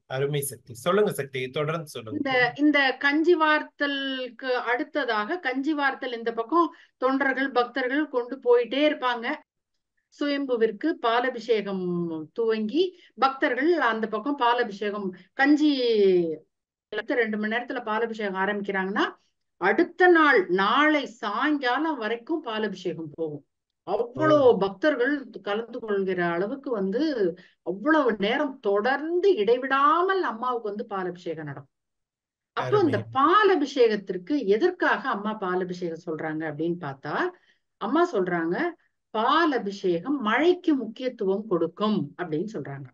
அருமை சக்தி சொல்லுங்க சக்தி தொடர்ந்து சொல்லுங்க இந்த இந்த கஞ்சி வார்த்தலுக்கு அடுத்ததாக கஞ்சி வார்த்தல் இந்த பக்கம் தொண்டர்கள் பக்தர்கள் கொண்டு போயிட்டே இருப்பாங்க சுயம்புவிற்கு பாலபிஷேகம் துவங்கி பக்தர்கள் அந்த பக்கம் பாலபிஷேகம் கஞ்சி ரெண்டு மணி நேரத்துல பாலபிஷேகம் ஆரம்பிக்கிறாங்கன்னா அடுத்த நாள் நாளை சாயங்காலம் வரைக்கும் பாலபிஷேகம் போகும் அவ்வளவு பக்தர்கள் கலந்து கொள்கிற அளவுக்கு வந்து அவ்வளவு நேரம் தொடர்ந்து இடைவிடாமல் அம்மாவுக்கு வந்து பாலபிஷேகம் நடக்கும் அப்போ இந்த பாலபிஷேகத்திற்கு எதற்காக அம்மா பாலபிஷேகம் சொல்றாங்க அப்படின்னு பார்த்தா அம்மா சொல்றாங்க பால் அபிஷேகம் மழைக்கு முக்கியத்துவம் கொடுக்கும் அப்படின்னு சொல்றாங்க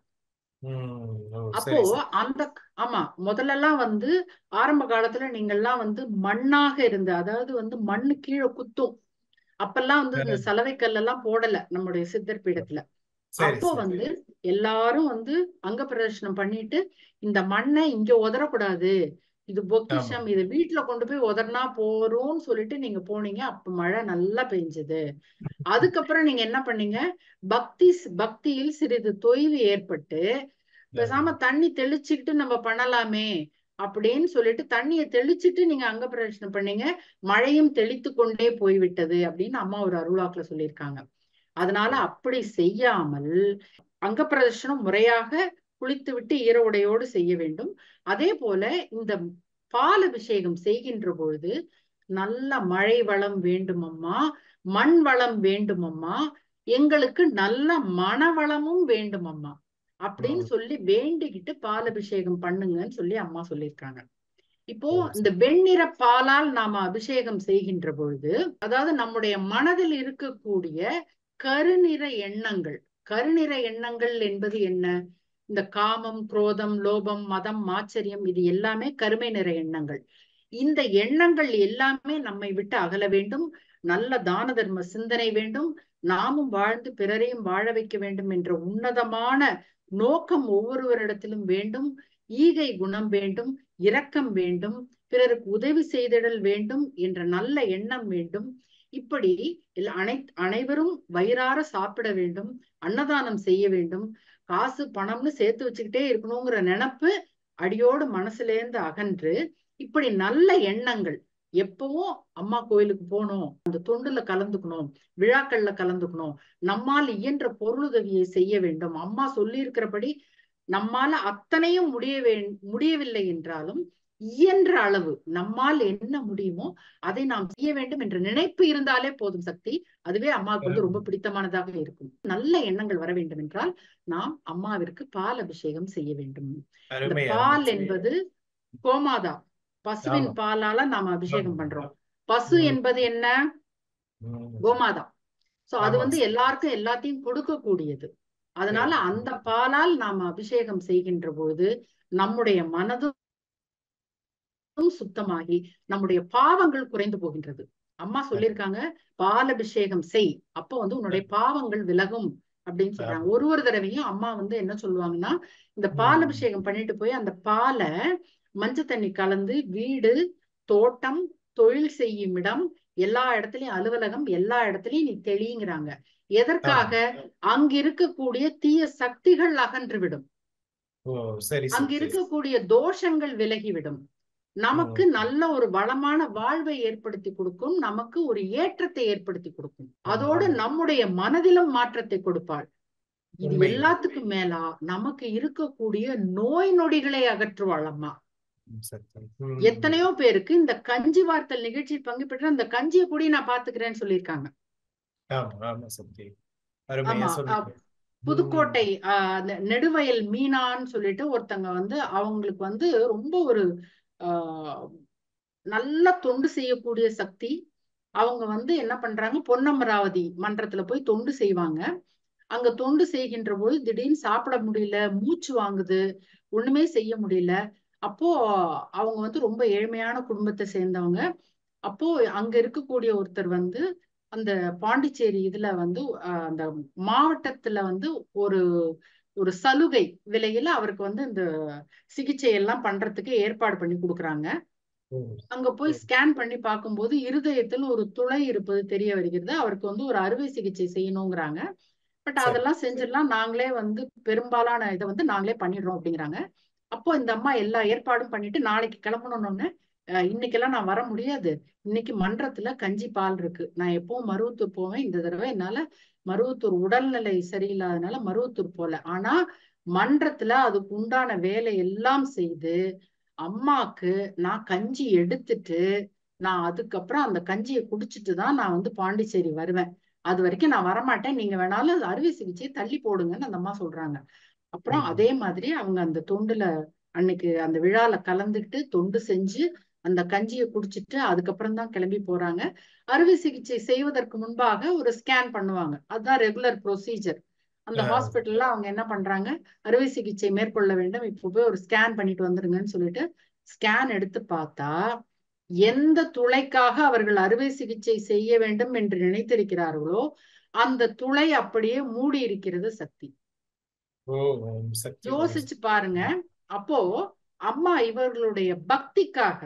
அப்போ அந்த ஆமா முதல்ல எல்லாம் வந்து ஆரம்ப காலத்துல நீங்கெல்லாம் வந்து மண்ணாக இருந்த அதாவது வந்து மண்ணு கீழே குத்தும் அப்பெல்லாம் வந்து இந்த சலவை கல்லெல்லாம் போடல நம்முடைய சித்தர் பீடத்துல அப்போ வந்து எல்லாரும் வந்து அங்க பிரதர்ஷனம் பண்ணிட்டு இந்த மண்ணை இங்க உதறக்கூடாது இது பொக்கிஷம் இது வீட்டுல கொண்டு போய் உதறினா போறோம்னு சொல்லிட்டு நீங்க போனீங்க அப்ப மழை நல்லா பெஞ்சது அதுக்கப்புறம் நீங்க என்ன பண்ணீங்க பக்தி பக்தியில் சிறிது தொய்வு ஏற்பட்டு பேசாம தண்ணி தெளிச்சுக்கிட்டு நம்ம பண்ணலாமே அப்படின்னு சொல்லிட்டு தண்ணியை தெளிச்சுட்டு நீங்க அங்க பிரதர்ஷனம் பண்ணீங்க மழையும் தெளித்து கொண்டே போய்விட்டது அப்படின்னு அம்மா ஒரு அருளாக்குல சொல்லியிருக்காங்க அதனால அப்படி செய்யாமல் அங்க பிரதர்ஷனம் முறையாக குளித்து விட்டு ஈர உடையோடு செய்ய வேண்டும் அதே போல இந்த பால் அபிஷேகம் செய்கின்ற பொழுது நல்ல மழை வளம் வேண்டுமம்மா மண் வளம் வேண்டுமம்மா எங்களுக்கு நல்ல மன வளமும் வேண்டுமம்மா அப்படின்னு சொல்லி வேண்டிக்கிட்டு பால் அபிஷேகம் பண்ணுங்கன்னு சொல்லி அம்மா சொல்லியிருக்காங்க இப்போ இந்த வெண்ணிற பாலால் நாம அபிஷேகம் செய்கின்ற பொழுது அதாவது நம்முடைய மனதில் இருக்கக்கூடிய கருநிற எண்ணங்கள் கருநிற எண்ணங்கள் என்பது என்ன இந்த காமம் குரோதம் லோபம் மதம் மாச்சரியம் இது எல்லாமே கருமை நிற எண்ணங்கள் இந்த எண்ணங்கள் எல்லாமே நம்மை விட்டு அகல வேண்டும் நல்ல தான தர்ம சிந்தனை வேண்டும் நாமும் வாழ்ந்து பிறரையும் வாழ வைக்க வேண்டும் என்ற உன்னதமான நோக்கம் ஒவ்வொருவரிடத்திலும் வேண்டும் ஈகை குணம் வேண்டும் இரக்கம் வேண்டும் பிறருக்கு உதவி செய்திடல் வேண்டும் என்ற நல்ல எண்ணம் வேண்டும் இப்படி அனை அனைவரும் வயிறார சாப்பிட வேண்டும் அன்னதானம் செய்ய வேண்டும் காசு பணம்னு சேர்த்து வச்சுக்கிட்டே இருக்கணுங்கிற நினப்பு அடியோடு மனசுல இருந்து அகன்று இப்படி நல்ல எண்ணங்கள் எப்பவும் அம்மா கோயிலுக்கு போகணும் அந்த தொண்டுல கலந்துக்கணும் விழாக்கள்ல கலந்துக்கணும் நம்மால் இயன்ற பொருளுதவியை செய்ய வேண்டும் அம்மா சொல்லி இருக்கிறபடி நம்மால அத்தனையும் முடிய வே முடியவில்லை என்றாலும் இயன்ற அளவு நம்மால் என்ன முடியுமோ அதை நாம் செய்ய வேண்டும் என்ற நினைப்பு இருந்தாலே போதும் சக்தி அதுவே அம்மாவுக்கு வந்து ரொம்ப பிடித்தமானதாக இருக்கும் நல்ல எண்ணங்கள் வர வேண்டும் என்றால் நாம் அம்மாவிற்கு பால் அபிஷேகம் செய்ய வேண்டும் இந்த பால் என்பது கோமாதா பசுவின் பாலால நாம அபிஷேகம் பண்றோம் பசு என்பது என்ன கோமாதா சோ அது வந்து எல்லாருக்கும் எல்லாத்தையும் கொடுக்கக்கூடியது அதனால அந்த பாலால் நாம அபிஷேகம் செய்கின்ற பொழுது நம்முடைய மனதும் சுத்தமாகி நம்முடைய பாவங்கள் குறைந்து போகின்றது அம்மா சொல்லியிருக்காங்க பால் அபிஷேகம் செய் அப்ப வந்து உன்னுடைய பாவங்கள் விலகும் அப்படின்னு சொல்றாங்க ஒரு ஒரு தடவையும் அம்மா வந்து என்ன சொல்லுவாங்கன்னா இந்த பால் அபிஷேகம் பண்ணிட்டு போய் அந்த பாலை மஞ்சள் தண்ணி கலந்து வீடு தோட்டம் தொழில் செய்யும் இடம் எல்லா இடத்துலயும் அலுவலகம் எல்லா இடத்துலயும் நீ தெளிங்கிறாங்க எதற்காக அங்க இருக்கக்கூடிய தீய சக்திகள் அகன்று விடும் அங்க இருக்கக்கூடிய தோஷங்கள் விலகிவிடும் நமக்கு நல்ல ஒரு வளமான வாழ்வை ஏற்படுத்தி கொடுக்கும் நமக்கு ஒரு ஏற்றத்தை ஏற்படுத்தி கொடுக்கும் அதோடு நம்முடைய மனதிலும் மாற்றத்தை கொடுப்பாள் இது எல்லாத்துக்கும் மேலா நமக்கு இருக்கக்கூடிய நோய் நொடிகளை அகற்றுவாள் அம்மா எத்தனையோ பேருக்கு இந்த கஞ்சி வார்த்தல் நிகழ்ச்சி பங்கு பெற்ற அந்த கஞ்சியை கூட நான் பாத்துக்கிறேன்னு சொல்லியிருக்காங்க புதுக்கோட்டை நெடுவயல் மீனான்னு சொல்லிட்டு ஒருத்தங்க வந்து அவங்களுக்கு வந்து ரொம்ப ஒரு ஆஹ் நல்ல தொண்டு செய்யக்கூடிய சக்தி அவங்க வந்து என்ன பண்றாங்க பொன்னமராவதி மன்றத்துல போய் தொண்டு செய்வாங்க அங்க தொண்டு செய்கின்ற போது திடீர்னு சாப்பிட முடியல மூச்சு வாங்குது ஒண்ணுமே செய்ய முடியல அப்போ அவங்க வந்து ரொம்ப ஏழ்மையான குடும்பத்தை சேர்ந்தவங்க அப்போ அங்க இருக்கக்கூடிய ஒருத்தர் வந்து அந்த பாண்டிச்சேரி இதுல வந்து அந்த மாவட்டத்துல வந்து ஒரு ஒரு சலுகை விலையில அவருக்கு வந்து இந்த சிகிச்சை எல்லாம் பண்றதுக்கு ஏற்பாடு பண்ணி கொடுக்குறாங்க அங்க போய் ஸ்கேன் பண்ணி பார்க்கும்போது இருதயத்தில் ஒரு துளை இருப்பது தெரிய வருகிறது அவருக்கு வந்து ஒரு அறுவை சிகிச்சை செய்யணுங்கிறாங்க பட் அதெல்லாம் செஞ்சிடலாம் நாங்களே வந்து பெரும்பாலான இதை வந்து நாங்களே பண்ணிடுறோம் அப்படிங்கிறாங்க அப்போ இந்த அம்மா எல்லா ஏற்பாடும் பண்ணிட்டு நாளைக்கு கிளம்பணும்னு இன்னைக்கெல்லாம் நான் வர முடியாது இன்னைக்கு மன்றத்துல கஞ்சி பால் இருக்கு நான் எப்பவும் மருவத்தூர் போவேன் இந்த தடவை என்னால மருவத்தூர் உடல்நிலை சரியில்லாதனால மருவத்தூர் போல ஆனா மன்றத்துல அதுக்கு உண்டான வேலை எல்லாம் செய்து அம்மாக்கு நான் கஞ்சி எடுத்துட்டு நான் அதுக்கப்புறம் அந்த கஞ்சியை குடிச்சிட்டு தான் நான் வந்து பாண்டிச்சேரி வருவேன் அது வரைக்கும் நான் வரமாட்டேன் நீங்க வேணாலும் அறுவை சிகிச்சையை தள்ளி போடுங்கன்னு அந்த அம்மா சொல்றாங்க அப்புறம் ம். அதே மாதிரி அவங்க அந்த தொண்டுல அன்னைக்கு அந்த விழால கலந்துக்கிட்டு தொண்டு செஞ்சு அந்த கஞ்சியை குடிச்சிட்டு அதுக்கப்புறம் தான் கிளம்பி போறாங்க அறுவை சிகிச்சை செய்வதற்கு முன்பாக ஒரு ஸ்கேன் பண்ணுவாங்க அதுதான் ரெகுலர் ப்ரொசீஜர் அந்த ஆ. ஹாஸ்பிட்டல்ல அவங்க என்ன பண்றாங்க அறுவை சிகிச்சை மேற்கொள்ள வேண்டும் இப்போ போய் ஒரு ஸ்கேன் பண்ணிட்டு வந்துருங்கன்னு சொல்லிட்டு ஸ்கேன் எடுத்து பார்த்தா எந்த துளைக்காக அவர்கள் அறுவை சிகிச்சை செய்ய வேண்டும் என்று நினைத்திருக்கிறார்களோ அந்த துளை அப்படியே மூடி இருக்கிறது சக்தி ஓ ஓம் சக்தி ஓம் யோசிச்சு பாருங்க அப்போ அம்மா இவர்களுடைய பக்திக்காக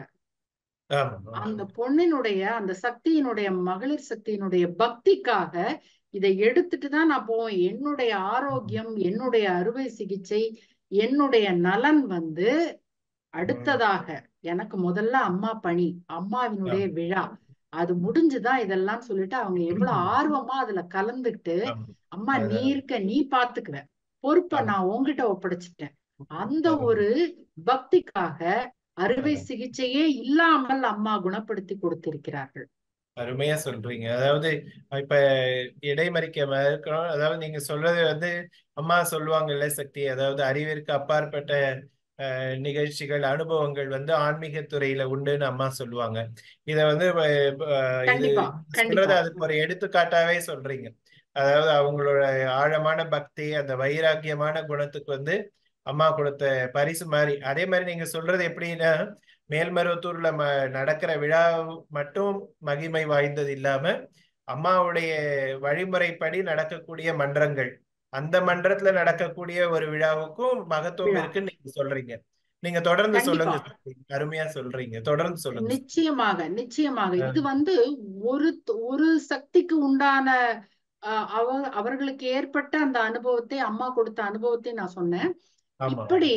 ஆமா அந்த பொண்ணினுடைய அந்த சக்தியினுடைய மகளிர் சக்தியினுடைய பக்திக்காக இதை எடுத்துட்டு தான் நான் போவேன் என்னுடைய ஆரோக்கியம் என்னுடைய அறுவை சிகிச்சை என்னுடைய நலன் வந்து அடுத்ததாக எனக்கு முதல்ல அம்மா பணி அம்மாவினுடைய விழா அது முடிஞ்சுதான் இதெல்லாம் சொல்லிட்டு அவங்க எவ்வளவு ஆர்வமா அதுல கலந்துக்கிட்டு ஆமா. அம்மா நீ இருக்க நீ பாத்துக்குவ பொறுப்பை ஆமா. நான் உன்கிட்ட ஒப்படைச்சிட்டேன் அந்த ஆமா. ஒரு பக்திக்காக அறுவை ஆமா. சிகிச்சையே இல்லாமல் அம்மா குணப்படுத்தி கொடுத்திருக்கிறார்கள் அருமையா சொல்றீங்க அதாவது இப்ப இடைமறிக்க மறுக்கிறோம் அதாவது நீங்க சொல்றது வந்து அம்மா சொல்லுவாங்கல்ல சக்தி அதாவது அறிவிற்கு அப்பாற்பட்ட அஹ், நிகழ்ச்சிகள் அனுபவங்கள் வந்து ஆன்மீக துறையில உண்டுன்னு அம்மா சொல்லுவாங்க இத வந்து அஹ், அஹ், இது கண்டிப்பா சொல்றது கண்டிப்பா அதுக்கு ஒரு எடுத்துக்காட்டாவே சொல்றீங்க அதாவது அவங்களோட ஆழமான பக்தி அந்த வைராக்கியமான குணத்துக்கு வந்து அம்மா கொடுத்த பரிசு மாதிரி அதே மாதிரி நீங்க சொல்றது எப்படின்னா மேல்மருவத்தூர்ல ம நடக்கிற விழா மட்டும் மகிமை வாய்ந்தது இல்லாம அம்மாவுடைய வழிமுறைப்படி நடக்கக்கூடிய மன்றங்கள் அந்த மன்றத்துல நடக்கக்கூடிய ஒரு விழாவுக்கும் மகத்துவம் விழா இருக்குன்னு நீங்க சொல்றீங்க நீங்க தொடர்ந்து கண்டிப்பா சொல்லுங்க சக்தி. அருமையா சொல்றீங்க தொடர்ந்து சொல்லுங்க சக்தி. நிச்சயமாக நிச்சயமாக ஆ, இது வந்து ஒரு ஒரு சக்திக்கு உண்டான அஹ், அவ அவர்களுக்கு ஏற்பட்ட அந்த அனுபவத்தை அம்மா கொடுத்த அனுபவத்தை நான் சொன்னேன் ஆமா இப்படி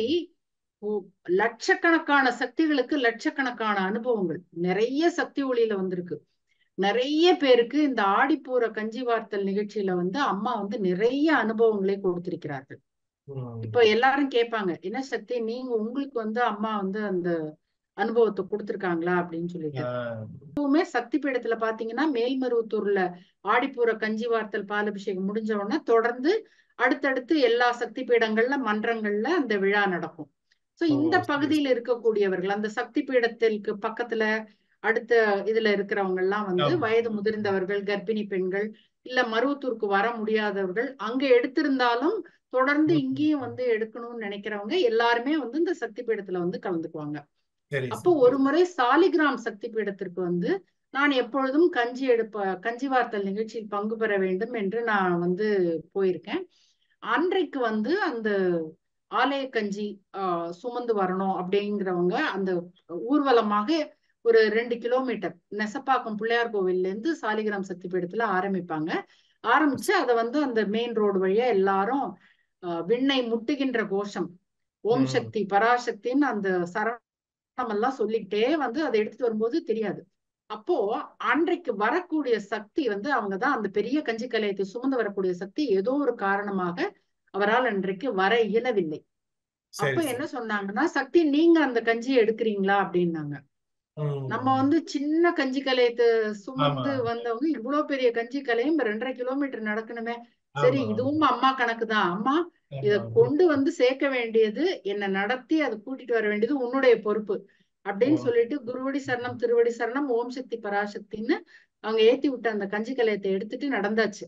ஒ- லட்சக்கணக்கான சக்திகளுக்கு லட்சக்கணக்கான அனுபவங்கள் நிறைய சக்தி ஒளியில வந்திருக்கு நிறைய பேருக்கு இந்த ஆடிப்பூர கஞ்சி வார்த்தல் நிகழ்ச்சியில வந்து அம்மா வந்து நிறைய அனுபவங்களை கொடுத்திருக்கிறார்கள் உம் இப்ப எல்லாரும் கேட்பாங்க என்ன சக்தி நீங்க உங்களுக்கு வந்து அம்மா வந்து அந்த அனுபவத்தை கொடுத்திருக்காங்களா அப்படின்னு சொல்லிட்டு ஆஹ் எப்பவுமே சக்தி பீடத்துல பாத்தீங்கன்னா மேல்மருவத்தூர்ல ஆடிப்பூர கஞ்சி வார்த்தல் பாலபிஷேகம் முடிஞ்ச உடனே தொடர்ந்து அடுத்தடுத்து எல்லா சக்தி பீடங்கள்ல மன்றங்கள்ல அந்த விழா நடக்கும் சோ ஓ இந்த சரி பகுதியில் இருக்கக்கூடியவர்கள் அந்த சக்தி பீடத்திற்கு பக்கத்துல அடுத்த இதுல இருக்கிறவங்க எல்லாம் வந்து ஆமா வயது முதிர்ந்தவர்கள் கர்ப்பிணி பெண்கள் இல்ல மருவத்தூருக்கு வர முடியாதவர்கள் அங்க எடுத்திருந்தாலும் தொடர்ந்து உம் இங்கேயும் வந்து எடுக்கணும்னு நினைக்கிறவங்க எல்லாருமே வந்து இந்த சக்தி பீடத்துல வந்து கலந்துக்குவாங்க சரி அப்போ சக்தி ஒரு முறை சாலிகிராம் சக்தி பீடத்திற்கு வந்து நான் எப்பொழுதும் கஞ்சி எடுப்ப கஞ்சி வார்த்தல் நிகழ்ச்சியில் பங்கு பெற வேண்டும் என்று நான் வந்து போயிருக்கேன் அன்றைக்கு வந்து அந்த ஆலய கஞ்சி ஆஹ் சுமந்து வரணும் அப்படிங்கிறவங்க அந்த ஊர்வலமாக ஒரு ரெண்டு கிலோமீட்டர் நெசப்பாக்கம் பிள்ளையார் கோவில்ல இருந்து சாலிகிராம் சக்தி பீடத்துல ஆரம்பிப்பாங்க ஆரம்பிச்சு அதை வந்து அந்த மெயின் ரோடு வழியா எல்லாரும் ஆஹ் விண்ணை முட்டுகின்ற கோஷம் ஓம் உம் சக்தி பராசக்தின்னு அந்த சரணம் எல்லாம் சொல்லிக்கிட்டே வந்து அதை எடுத்துட்டு வரும்போது தெரியாது அப்போ அன்றைக்கு வரக்கூடிய சக்தி வந்து அவங்கதான் அந்த பெரிய கஞ்சி கலையத்தை சுமந்து வரக்கூடிய சக்தி ஏதோ ஒரு காரணமாக அவரால் அன்றைக்கு வர இயலவில்லை அப்ப சரி என்ன சரி சொன்னாங்கன்னா சக்தி நீங்க அந்த கஞ்சியை எடுக்கிறீங்களா அப்படின்னாங்க நம்ம உம் வந்து சின்ன கஞ்சி கலையத்தை ஆமா சுமந்து வந்தவங்க இவ்வளவு பெரிய கஞ்சி கலையும் ரெண்டரை கிலோமீட்டர் நடக்கணுமே சரி ஆமா இதுவும் அம்மா கணக்கு தான் அம்மா இத ஆமா கொண்டு வந்து சேர்க்க வேண்டியது என்ன நடத்தி அதை கூட்டிட்டு வர வேண்டியது உன்னுடைய பொறுப்பு அப்படின்னு ஓ சொல்லிட்டு குருவடி சரணம் திருவடி சரணம் ஓம் சக்தி பராசக்தின்னு அவங்க ஏத்தி விட்ட அந்த கஞ்சி கலையத்தை எடுத்துட்டு நடந்தாச்சு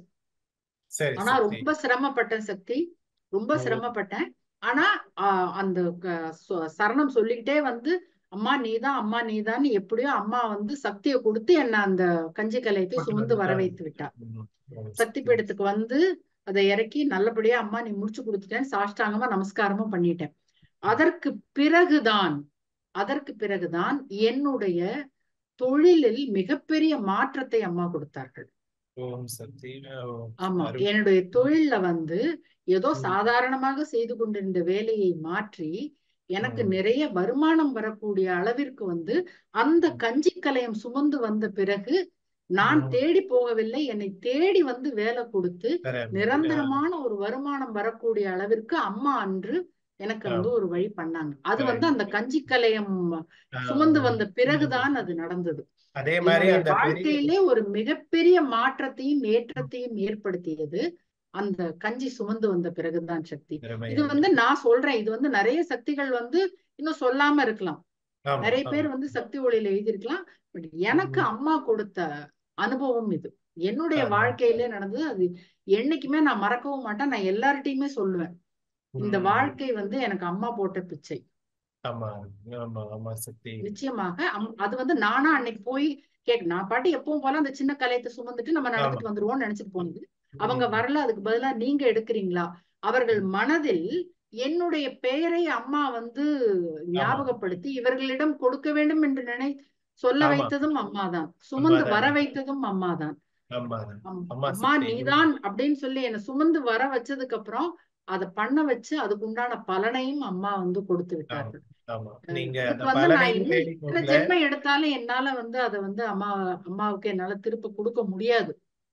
சரி ஆனா சக்தி ரொம்ப சிரமப்பட்டேன் சக்தி ரொம்ப ஓ சிரமப்பட்டேன் ஆனா ஆஹ் அந்த க- சொ- சரணம் சொல்லிக்கிட்டே வந்து அம்மா நீதான் அம்மா நீதான்னு எப்படியோ அம்மா வந்து சக்தியை கொடுத்து என்ன அந்த கஞ்சி கலையத்தை கூட்டு சுமந்து வர வந்துட்டாங்க வைத்து விட்டா உம் ஓ சக்தி சக்தி பீடத்துக்கு வந்து அதை இறக்கி நல்லபடியா அம்மா நீ முடிச்சு கொடுத்துட்டேன் சாஷ்டாங்கமா நமஸ்காரமும் பண்ணிட்டேன் அதற்கு பிறகுதான் அதற்கு பிறகுதான் என்னுடைய தொழிலில் மிகப்பெரிய மாற்றத்தை அம்மா கொடுத்தார்கள் ஓம் சக்தி ஓ ஆமா அருமை என்னுடைய தொழில்ல வந்து ஏதோ உம் சாதாரணமாக செய்து கொண்டிருந்த வேலையை மாற்றி எனக்கு ம். நிறைய வருமானம் வரக்கூடிய அளவிற்கு வந்து அந்த கஞ்சி கலையம் சுமந்து வந்த பிறகு நான் ம். தேடி போகவில்லை என்னை தேடி வந்து வேலை கொடுத்து வேற ஆ, நிரந்தரமான ஒரு வருமானம் வரக்கூடிய அளவிற்கு அம்மா அன்று எனக்கு வந்து ஆ, ஒரு வழி பண்ணாங்க அது வழி. வந்து அந்த கஞ்சி கலையம் ஆ, சுமந்து வந்த ம். பிறகுதான் அது நடந்தது அதே மாதிரி என்னுடைய அந்த பெரிய வாழ்க்கையிலே ஒரு மிகப்பெரிய மாற்றத்தையும் ஏற்றத்தையும் ஏற்படுத்தியது அந்த கஞ்சி சுமந்து வந்த பிறகுதான் சக்தி திறமை இது வந்து நான் சொல்றேன் இது வந்து நிறைய சக்திகள் வந்து இன்னும் சொல்லாம இருக்கலாம் ஆமா நிறைய ஆமா பேர் வந்து சக்தி ஒளியில எழுதியிருக்கலாம் பட் எனக்கு ம். அம்மா கொடுத்த அனுபவம் இது என்னுடைய ஆமா. வாழ்க்கையிலே நடந்தது அது என்னைக்குமே நான் மறக்கவும் மாட்டேன் நான் எல்லார்ட்டையுமே சொல்லுவேன் இந்த ம். வாழ்க்கை வந்து எனக்கு அம்மா போட்ட பிச்சை ஆமா ஆமா ஆமா சக்தி நிச்சயமாக அம்- அது வந்து நானா அன்னைக்கு போய் கேக் நான் பாட்டு எப்பவும் போல அந்த சின்ன கலையத்தை சுமந்துட்டு நம்ம ஆமா நடந்துட்டு வந்துருவோம்னு நினைச்சிட்டு போனது அவங்க ம். வரல அதுக்கு பதிலா நீங்க எடுக்கிறீங்களா அவர்கள் மனதில் என்னுடைய பெயரை அம்மா வந்து ஆமா ஞாபகப்படுத்தி இவர்களிடம் கொடுக்க வேண்டும் என்று நினை சொல்ல ஆமா வைத்ததும் அம்மாதான் சுமந்து அம்மாதான் வர வைத்ததும் அம்மாதான் ஆமாதான் அம்- அம்மா அம்மா சக்தி நீதான் அப்படின்னு சொல்லி என்னை சுமந்து வர வச்சதுக்கு அப்புறம் அதை பண்ண வச்சு அதுக்கு உண்டான பலனையும் அம்மா வந்து கொடுத்து ஆமா விட்டார்கள் ஆமா அஹ் நீங்க அந்த இதுக்கு வந்து நான் பலனையும் இன்னும் தேடி எத்தனை போகல ஜென்மம் எடுத்தாலும் என்னால வந்து அதை வந்து அம்மா அம்மாவுக்கு என்னால திருப்ப கொடுக்க முடியாது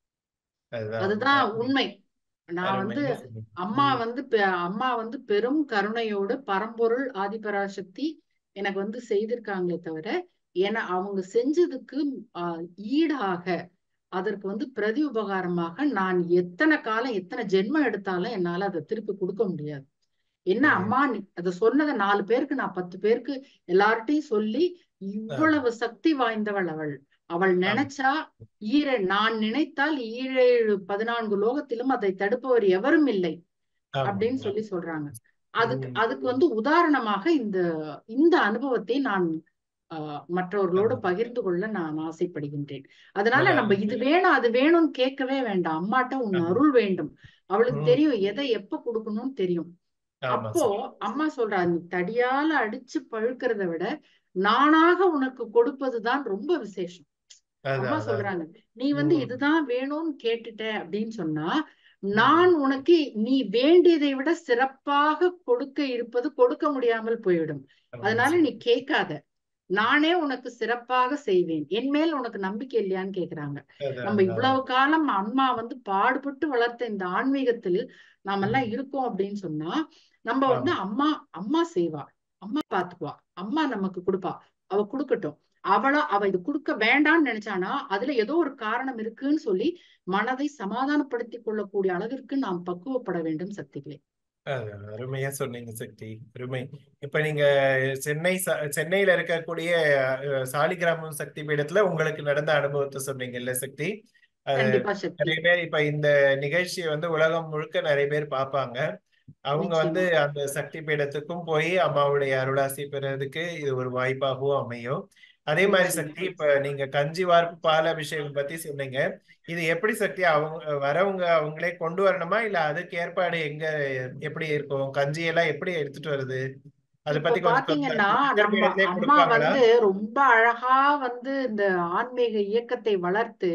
அதுதான் அதுதான் அருமை உண்மை நான் வந்து அருமையா சொன்னீங்க அம்மா ம். வந்து பெ- அம்மா வந்து பெரும் கருணையோடு பரம்பொருள் ஆதிபராசக்தி எனக்கு வந்து செய்திருக்காங்களே தவிர ஏன்னா அவங்க செஞ்சதுக்கு ஆஹ், ஈடாக அதற்கு வந்து பிரதி உபகாரமாக நான் எத்தனை காலம் எத்தனை ஜென்மம் எடுத்தாலும் என்னால அதை திருப்பி கொடுக்க முடியாது என்ன சரியா அம்மா நீ அதை சொன்னதை நாலு பேருக்கு நான் பத்து பேருக்கு எல்லார்ட்டையும் சொல்லி ஆமா இவ்வளவு சக்தி வாய்ந்தவள் அவள் அவள் ஆமா நினைச்சா ஈர நான் நினைத்தால் ஈரேழு பதினான்கு லோகத்திலும் அதை தடுப்பவர் எவரும் இல்லை ஆமா அப்படின்னு ஆமா சொல்லி சொல்றாங்க அதுக்கு ம். அதுக்கு வந்து உதாரணமாக இந்த இந்த அனுபவத்தை நான் ஆஹ், மற்றவர்களோடு ஆமா பகிர்ந்து கொள்ள நான் ஆசைப்படுகின்றேன் அதனால மிக நம்ம இது வேணும் அது வேணும்னு கேட்கவே வேண்டாம் அம்மாட்ட உன் ஆமா அருள் வேண்டும் அவளுக்கு ம். தெரியும் எதை எப்ப கொடுக்கணும்னு தெரியும் ஆமா அப்போ சக்தி அம்மா சொல்றா நீ தடியால அடிச்சு பழுக்கிறத விட நானாக உனக்கு கொடுப்பதுதான் ரொம்ப விசேஷம் அதான் அம்மா அதான் சொல்றாங்க நீ வந்து ம். இதுதான் வேணும்னு கேட்டுட்ட அப்படின்னு சொன்னா ம். நான் உனக்கு நீ வேண்டியதை விட சிறப்பாக கொடுக்க இருப்பது கொடுக்க முடியாமல் போய்விடும் ஆமா அதனால நீ சக்தி கேட்காத நானே உனக்கு சிறப்பாக செய்வேன் என் மேல் உனக்கு நம்பிக்கை இல்லையான்னு கேக்குறாங்க அதான் நம்ம அதான் இவ்வளவு காலம் அம்மா வந்து பாடுபட்டு வளர்த்த இந்த ஆன்மீகத்தில் நாம எல்லாம் ம். இருக்கோம் அப்படின்னு சொன்னா நம்ம வந்து ஆமா அம்மா அம்மா செய்வா அம்மா பாத்துக்குவா அம்மா நமக்கு கொடுப்பா அவ கொடுக்கட்டும் அவளா அவ இது கொடுக்க வேண்டாம்னு நினைச்சானா அதுல ஏதோ ஒரு காரணம் இருக்குன்னு சொல்லி மனதை சமாதானப்படுத்திக் கொள்ளக்கூடிய அளவிற்கு நாம் பக்குவப்பட வேண்டும் சக்திகளே அதான் அருமையா சொன்னீங்க சக்தி அருமை இப்ப நீங்க சென்னை ச- சென்னையில இருக்கக்கூடிய அஹ், சாலிகிராமம் சக்தி பீடத்துல உங்களுக்கு நடந்த அனுபவத்தை சொன்னீங்கல்ல சக்தி அது கண்டிப்பா சக்தி நிறைய பேர் இப்ப இந்த நிகழ்ச்சியை வந்து உலகம் முழுக்க நிறைய பேர் பார்ப்பாங்க அவங்க வந்து நிச்சயமா அந்த சக்தி பீடத்துக்கும் போய் அம்மாவுடைய அருளாசி பெறதுக்கு இது ஒரு வாய்ப்பாகவும் அமையும் அதே மாதிரி சக்தி நிச்சயமா இப்ப நீங்க கஞ்சி வார்ப்பு பால் அபிஷேகம் பத்தி சொன்னீங்க இது எப்படி சக்தி அவங்க வரவங்க அவங்களே கொண்டு வரணுமா இல்ல அதுக்கு ஏற்பாடு எங்க எப்படி இருக்கும் கஞ்சி எல்லாம் எப்படி எடுத்துட்டு வருது அதை இப்போ பத்தி கொஞ்சம் பாத்தீங்கன்னா சித்தர் நம்ம பீடத்திலே அம்மா கொடுப்பாங்களா வந்து ரொம்ப அழகா வந்து இந்த ஆன்மீக இயக்கத்தை வளர்த்து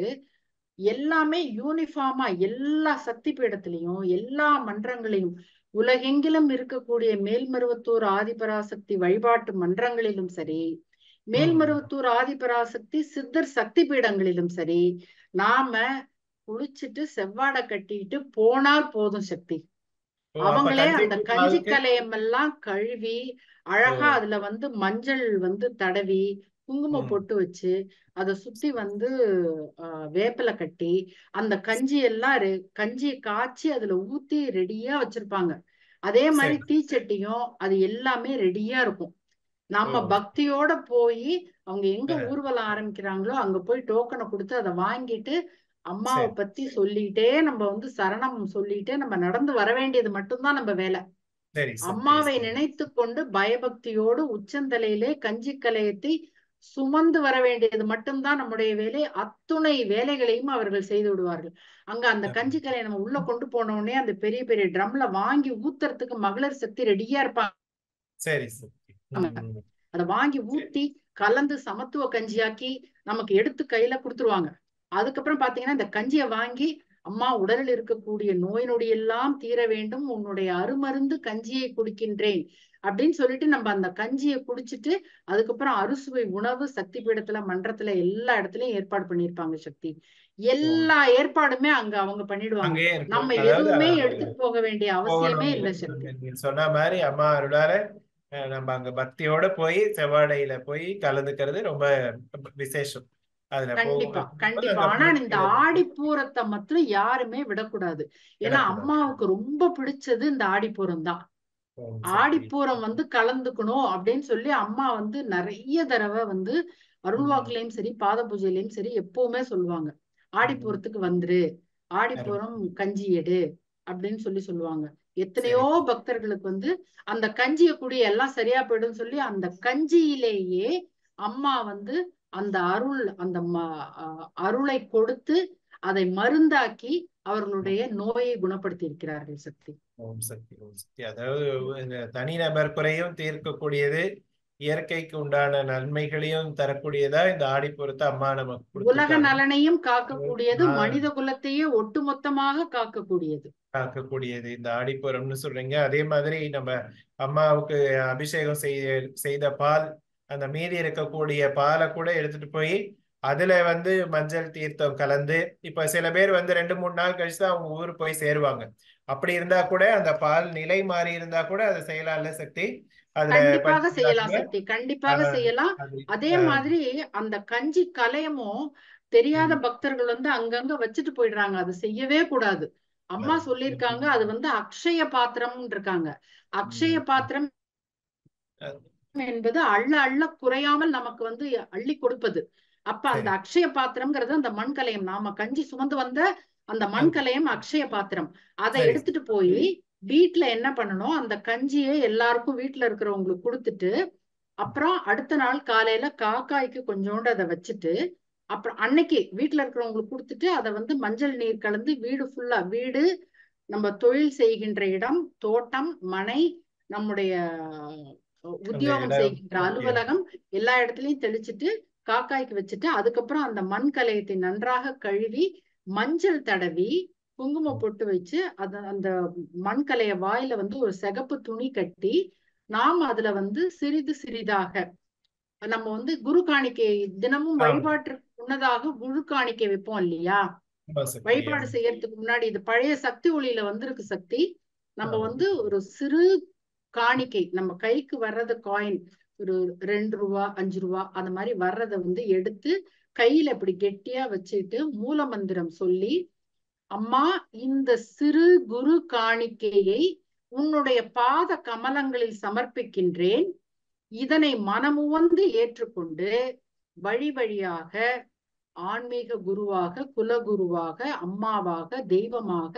எல்லாமே யூனிஃபார்மா எல்லா சக்தி பீடத்திலையும் எல்லா மன்றங்களையும் உலகெங்கிலும் இருக்கக்கூடிய மேல்மருவத்தூர் ஆதிபராசக்தி வழிபாட்டு மன்றங்களிலும் சரி ம் மேல்மருவத்தூர் ஆதிபராசக்தி சித்தர் சக்தி பீடங்களிலும் சரி நாம குளிச்சுட்டு செவ்வாடை கட்டிட்டு போனால் போதும் சக்தி ஓ அப்ப அவங்களே கஞ்சி அந்த கஞ்சி பாலுக்கு கலையம் எல்லாம் கழுவி ஓ அழகா அதுல வந்து மஞ்சள் வந்து தடவி குங்குமம் ம் பொட்டு வச்சு அதை சுத்தி வந்து ஆஹ் வேப்பிலை கட்டி அந்த கஞ்சி எல்லாம் ரெ- கஞ்சியை காய்ச்சி அதுல ஊத்தி ரெடியா வச்சிருப்பாங்க அதே மாதிரி சரி தீச்சட்டியும் அது எல்லாமே ரெடியா இருக்கும் நம்ம ஓ பக்தியோட போய் அவங்க எங்க அஹ், ஊர்வலம் ஆரம்பிக்கிறாங்களோ அங்க போய் டோக்கனை கொடுத்து அதை வாங்கிட்டு அம்மாவை சரி பத்தி சொல்லிட்டே நம்ம வந்து சரணம் சொல்லிட்டே நம்ம நடந்து வர வேண்டியது மட்டும்தான் நம்ம வேலை சரி சக்தி அம்மாவை சரி நினைத்து கொண்டு பயபக்தியோடு உச்சந்தலையிலே கஞ்சி கலையத்தை சுமந்து வர வேண்டியது மட்டும்தான் நம்முடைய வேலை அத்துணை வேலைகளையும் அவர்கள் செய்து விடுவார்கள் அங்க அந்த கஞ்சி கலையை நம்ம உள்ள கொண்டு போன உடனே அந்த பெரிய பெரிய ட்ரம்ல வாங்கி ஊத்துறதுக்கு மகளிர் சக்தி ரெடியா இருப்பாங்க சரி சக்தி ம் ம். அதை வாங்கி சரி ஊத்தி கலந்து சமத்துவ கஞ்சியாக்கி நமக்கு எடுத்து கையில கொடுத்துருவாங்க அதுக்கப்புறம் பாத்தீங்கன்னா இந்த கஞ்சியை வாங்கி அம்மா உடலில் இருக்கக்கூடிய நோய் நொடி எல்லாம் தீர வேண்டும் உன்னுடைய அருமருந்து கஞ்சியை குடிக்கின்றேன் அப்படின்னு சொல்லிட்டு நம்ம அந்த கஞ்சியை குடிச்சிட்டு அதுக்கப்புறம் அறுசுவை உணவு சக்தி பீடத்துல மன்றத்துல எல்லா இடத்துலயும் ஏற்பாடு பண்ணிருப்பாங்க சக்தி எல்லா ஏற்பாடுமே அங்க அவங்க பண்ணிடுவாங்க அங்கேயே இருக்கும் நம்ம அதாவது எதுவுமே அஹ், எடுத்துட்டு போக வேண்டிய அவசியமே இல்ல சக்தி நீங்க சொன்ன மாதிரி அம்மா அருளால அஹ், நம்ம அங்க பக்தியோட போய் செவ்வாடையில போய் கலந்துக்கிறது ரொம்ப விசேஷம் அதுல கண்டிப்பா போகும்போது கண்டிப்பா அந்த ஆனா இந்த பக்தியோட ஆடிப்பூரத்தை மாத்திரம் யாருமே விடக்கூடாது ஏன்னா விடக்கூடாது. அம்மாவுக்கு ரொம்ப பிடிச்சது இந்த ஆடிப்பூரம் தான் ஓம் சக்தி. ஆடிப்பூரம் வந்து கலந்துக்கணும் அப்படின்னு சொல்லி அம்மா வந்து நிறைய தடவை வந்து அருள்வாக்குலயும் சரி பாத பூஜையிலயும் சரி எப்பவுமே சொல்லுவாங்க ஆடிப்பூரத்துக்கு வந்துரு ஆடிப்பூரம் கஞ்சி எடு அப்படின்னு சொல்லி சொல்லுவாங்க எத்தனையோ பக்தர்களுக்கு வந்து அந்த கஞ்சிய குடி எல்லாம் சரியா போயிடும் சொல்லி அந்த கஞ்சியிலேயே அம்மா வந்து அந்த அருள் அந்த ம- அஹ் அருளை கொடுத்து அதை மருந்தாக்கி அவர்களுடைய நோயை குணப்படுத்தி இருக்கிறார்கள் சக்தி ஓம் சக்தி ஓம் சக்தி அதாவது இந்த தனிநபர் குறையும் தீர்க்கக்கூடியது இயற்கைக்கு உண்டான நன்மைகளையும் தரக்கூடியதா இந்த ஆடிப்பூரத்தை அம்மா நமக்கு உலக கொடுத்திருக்காங்க. நலனையும் காக்கக்கூடியது ஆ. மனித குலத்தையே ஒட்டுமொத்தமாக காக்கக்கூடியது காக்கக்கூடியது இந்த ஆடிப்பூரம்னு சொல்றீங்க அதே மாதிரி நம்ம அம்மாவுக்கு அபிஷேகம் செய்ய செய்த பால் அந்த மீதி இருக்கக்கூடிய பாலை கூட எடுத்துட்டு போய் அதுல வந்து மஞ்சள் தீர்த்தம் கலந்து இப்ப சில பேர் வந்து ரெண்டு மூணு நாள் கழிச்சு தான் அவங்க ஊர் போய் சேருவாங்க அப்படி இருந்தா கூட அந்த பால் நிலை மாறி இருந்தா கூட அதை செய்யலாம்ல சக்தி அதுல கண்டிப்பாக செய்யலாம் பஞ்சு சக்தி கண்டிப்பாக ஆ. செய்யலாம் அது அதே ஆ, மாதிரி அந்த கஞ்சி கலையமும் தெரியாத ம். பக்தர்கள் வந்து அங்கங்க வச்சுட்டு போயிடுறாங்க அது செய்யவே கூடாது அம்மா ஆ. சொல்லியிருக்காங்க அது வந்து அக்ஷய பாத்திரம் இருக்காங்க அக்ஷய ம். பாத்திரம் அது- என்பது அள்ள அள்ள குறையாமல் நமக்கு வந்து அள்ளி கொடுப்பது அப்ப அந்த சரி. அக்ஷய பாத்திரம்ங்கிறது அந்த மண்கலயம் நாம கஞ்சி சுமந்து வந்த அந்த மண்கலயம் அக்ஷய பாத்திரம் அதை சரி. எடுத்துட்டு போய் வீட்ல என்ன பண்ணணும் அந்த கஞ்சியை எல்லாருக்கும் வீட்ல இருக்கிறவங்களுக்கு கொடுத்துட்டு அப்புறம் அடுத்த நாள் காலையில காக்காய்க்கு கொஞ்சோண்டு அதை வச்சுட்டு அப்புறம் அன்னைக்கு வீட்ல இருக்கிறவங்களுக்கு கொடுத்துட்டு அதை வந்து மஞ்சள் நீர் கலந்து வீடு ஃபுல்லா வீடு நம்ம தொழில் செய்கின்ற இடம் தோட்டம் மனை நம்முடைய உத்தியோகம் இடம் செய்கின்ற முக்கியம். அலுவலகம் எல்லா இடத்துலயும் தெளிச்சிட்டு காக்காய்க்கு வச்சுட்டு அதுக்கப்புறம் அந்த மண் கலையத்தை நன்றாக கழுவி மஞ்சள் தடவி குங்குமம் பொட்டு வச்சு அத அந்த மண் கலைய வாயில வந்து ஒரு சிகப்பு துணி கட்டி நாம் அதுல வந்து சிறிது சிறிதாக நம்ம வந்து குரு காணிக்கை தினமும் ஆமா. வழிபாட்டிற்கு முன்னதாக குரு காணிக்கை வைப்போம் இல்லையா ஆமா சக்தி. வழிபாடு செய்யறதுக்கு முன்னாடி இது பழைய சக்தி ஒளியில வந்திருக்கு சக்தி நம்ம ஆமா. வந்து ஒரு சிறு காணிக்கை நம்ம கைக்கு வர்றது காயின் ஒரு ரெண்டு ரூபா அஞ்சு ரூபா அந்த மாதிரி வர்றத வந்து எடுத்து கையில இப்படி கெட்டியா வச்சுட்டு மூல மந்திரம் சொல்லி அம்மா இந்த சிறு குரு காணிக்கையை உன்னுடைய பாத கமலங்களில் சமர்ப்பிக்கின்றேன் இதனை மனமுவந்து ஏற்றுக்கொண்டு வழி வழியாக ஆன்மீக குருவாக குலகுருவாக அம்மாவாக தெய்வமாக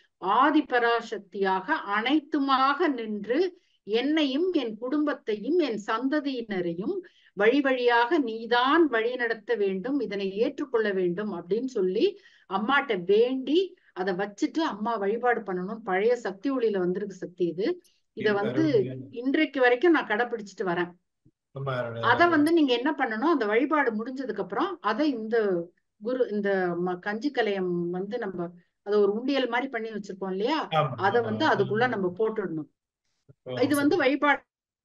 ஆதிபராசக்தியாக அனைத்துமாக நின்று என்னையும் என் குடும்பத்தையும் என் சந்ததியினரையும் வழி வழியாக நீதான் வழி நடத்த வேண்டும் இதனை ஏற்றுக்கொள்ள வேண்டும் அப்படின்னு சொல்லி அம்மாட்ட வேண்டி அதை வச்சுட்டு அம்மா வழிபாடு பண்ணணும் பழைய சக்தி ஒளியில வந்திருக்கு சக்தி இது இத வந்து இன்றைக்கு வரைக்கும் நான் கடைபிடிச்சிட்டு வரேன் ஆமா. அத வந்து நீங்க என்ன பண்ணணும் அந்த வழிபாடு முடிஞ்சதுக்கு அப்புறம் அதை இந்த குரு இந்த ம- கஞ்சி கலையம் வந்து நம்ம அத ஒரு உண்டியல் மாதிரி பண்ணி வச்சிருக்கோம் இல்லையா ஆமா, அத ஆமா. வந்து அதுக்குள்ள நம்ம போட்டுடணும் ஓ, இது வந்து வழிபாடு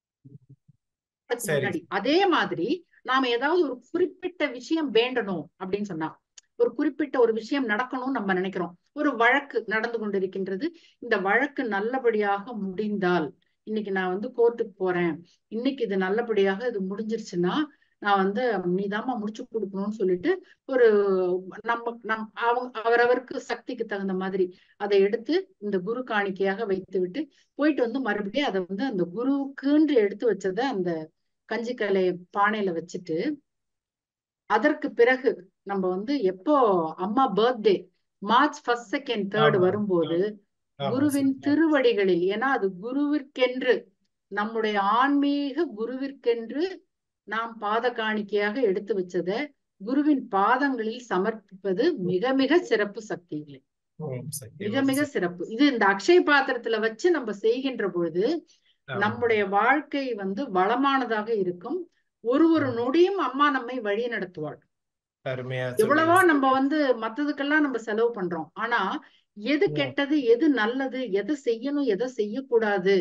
சரி. முன்னாடி அதே மாதிரி நாம ஏதாவது ஒரு குறிப்பிட்ட விஷயம் வேண்டணும் அப்படின்னு சொன்னா ஒரு குறிப்பிட்ட ஒரு விஷயம் நடக்கணும்னு நம்ம நினைக்கிறோம் ஒரு வழக்கு நடந்து கொண்டிருக்கின்றது இந்த வழக்கு நல்லபடியாக முடிந்தால் இன்னைக்கு நான் வந்து கோர்ட்டுக்கு போறேன் இன்னைக்கு இது நல்லபடியாக இது முடிஞ்சிருச்சுன்னா நான் வந்து நீதாம்மா முடிச்சு கொடுக்கணும்னு சொல்லிட்டு ஒரு நம்ம நம் அவங்க அவரவருக்கு சக்திக்கு தகுந்த மாதிரி அதை எடுத்து இந்த குரு காணிக்கையாக வைத்து விட்டு போயிட்டு வந்து மறுபடியும் அதை வந்து அந்த குருவுக்குன்று எடுத்து வச்சதை அந்த கஞ்சிக்கலை பானையில வச்சுட்டு அதற்கு பிறகு நம்ம வந்து எப்போ அம்மா birthday March first second third ஆமா. வரும்போது ஆமா, குருவின் சக்தி. திருவடிகளில் ஏன்னா அது குருவிற்கென்று நம்முடைய ஆன்மீக குருவிற்கென்று நாம் பாத காணிக்கையாக எடுத்து வச்சத குருவின் பாதங்களில் சமர்ப்பிப்பது மிக மிக சிறப்பு சக்தி இல்லை ஓம் சக்தி. மிக மிக சிறப்பு இது இந்த அக்ஷய பாத்திரத்துல வச்சு நம்ம செய்கின்ற பொழுது ஆமா. நம்முடைய வாழ்க்கை வந்து வளமானதாக இருக்கும் ஒரு ஒரு நொடியும் அம்மா நம்மை வழி நடத்துவாள் அருமையா எவ்வளவோ சொன்னீங்க. நம்ம வந்து மத்ததுக்கெல்லாம் நம்ம செலவு பண்றோம் ஆனா எது ம். கெட்டது எது நல்லது எதை செய்யணும் எதை செய்யக்கூடாது